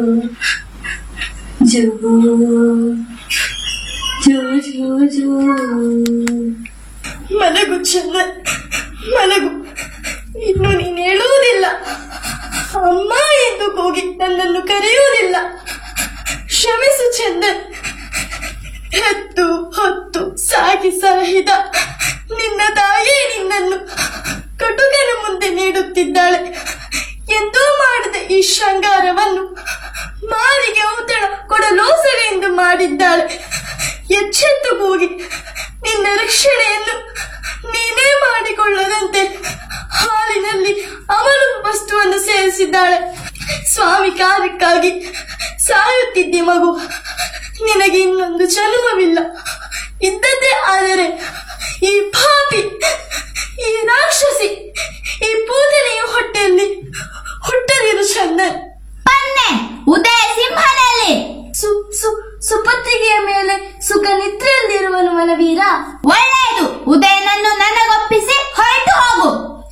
ಜೋ ಜೋ ಜೋ ಜೋ ಮಲಗು ಚಂದ ಮಲಗು ಇನ್ನು ನೀನು ಹೇಳುವುದಿಲ್ಲ ಅಮ್ಮ ಎಂದು ಕೂಗಿ ನನ್ನನ್ನು ಕರೆಯುವುದಿಲ್ಲ ಕ್ಷಮಿಸು ಚಂದನ್ ಹೆತ್ತು ಹೊತ್ತು ಸಾಗಿ ಸಾಹಿದ ನಿನ್ನ ತಾಯಿ ನಿನ್ನನ್ನು ಕಟುಕನ ಮುಂದೆ ನೀಡುತ್ತಿದ್ದಾಳೆ ಎಂದೂ ಮಾಡದ ಈ ಶೃಂಗಾರವನ್ನು ಮಾರಿಗೆ ಔತಣ ಕೊಡಲೋಸರೆಂದು ಮಾಡಿದ್ದಾಳೆ ಎಚ್ಚೆತ್ತು ಕೂಗಿ ನಿನ್ನ ರಕ್ಷಣೆಯನ್ನು ನೀನೇ ಮಾಡಿಕೊಳ್ಳದಂತೆ ಹಾಲಿನಲ್ಲಿ ಅವಳು ವಸ್ತುವನ್ನು ಸೇರಿಸಿದ್ದಾಳೆ ಸ್ವಾಮಿ ಕಾರ್ಯಕ್ಕಾಗಿ ಸಾಯುತ್ತಿದ್ದೆ ಮಗು ನಿನಗೆ ಇನ್ನೊಂದು ಜನ್ಮವಿಲ್ಲ ಇದ್ದದ್ದೇ ಆದರೆ ಈ ಪಾಪಿ ಈ ರಾಕ್ಷಸಿ ಈ ಪೂಜನೆಯ ಹೊಟ್ಟೆಯಲ್ಲಿ ಹುಟ್ಟದಿರು ಚಂದನ್ ಪನ್ನೆ ಉದಯ ಸಿಂಹನಲ್ಲಿ ಸು ಸು ಸುಪತ್ರಿಗೆಯ ಮೇಲೆ ಸುಖ ನಿದ್ರೆಯಲ್ಲಿರುವನು ಮನವೀರ ಒಳ್ಳೆಯದು ಉದಯನನ್ನು ನನಗೊಪ್ಪಿಸಿ ಹೊರಟು ಹೋಗು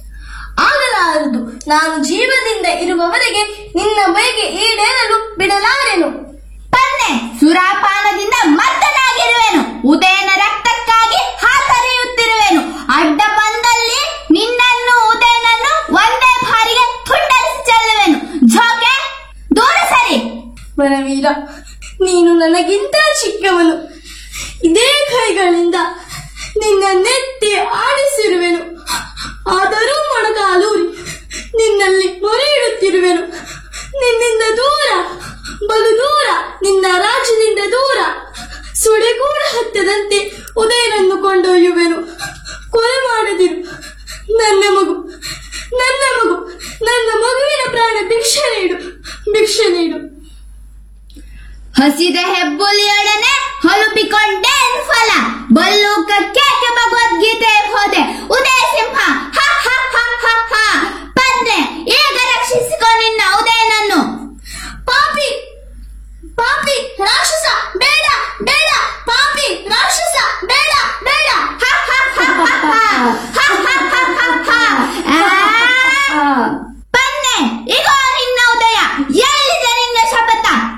ಆಗಲಾರದು ನಾನು ಜೀವದಿಂದ ಇರುವವರೆಗೆ ನಿನ್ನ ಬೈಗೆ ಈಡೇರಲು ಬಿಡಲಾರೆನು ಪನ್ನೆ ಸುರಾಪಾನದಿಂದ ಮತ್ತನಾಗಿರುವೆನು ಉದಯನ ರಕ್ತಕ್ಕಾಗಿ ಹಾತರಿಯುತ್ತಿರುವೆನು ಅಡ್ಡ ಬಂದಲ್ಲಿ ನಿನ್ನನ್ನು ಉದಯನನ್ನು ಒಂದೇ ಬಾರಿಗೆ ತುಂಡರಿಸಿ ಚೆಲ್ಲುವೆನು ಜೋಕೆ ದೂರ ಸರಿ ವನವೀರ ನೀನು ನನಗಿಂತ ಚಿಕ್ಕವನು ಇದೇ ಕೈಗಳಿಂದ ನಿನ್ನ ನೆತ್ತಿ ಆಡಿಸಿರುವೆನು ಆದರೂ ಮೊಣಕಾಲೂರಿ ನಿನ್ನಲ್ಲಿ ಮೊರೆ ಇಡುತ್ತಿರುವೆನು ನಿನ್ನಿಂದ ದೂರ ಬಲು ದೂರ ನಿನ್ನ ರಾಜ್ಯದಿಂದ ದೂರ ಸುಡೆ ಕೂಡ ಹತ್ತದಂತೆ ಉದಯನನ್ನು ಕೊಂಡೊಯ್ಯುವೆನು ಕೊಲೆ ಮಾಡದಿರು ನನ್ನ ಮಗು ನನ್ನ ಮಗು ನನ್ನ ಮಗುವಿನ ಪ್ರಾಣ ಭಿಕ್ಷೆ ನೀಡು ಭಿಕ್ಷೆ ನೀಡು ಹಸಿದ ಹೆಬ್ಬುಲಿಯೊಡನೆ ಹೊಲುಪಿಕೊಂಡೇನು ಫಲ ಬಲ್ಲೂಕಕ್ಕೆ ಭಗವದ್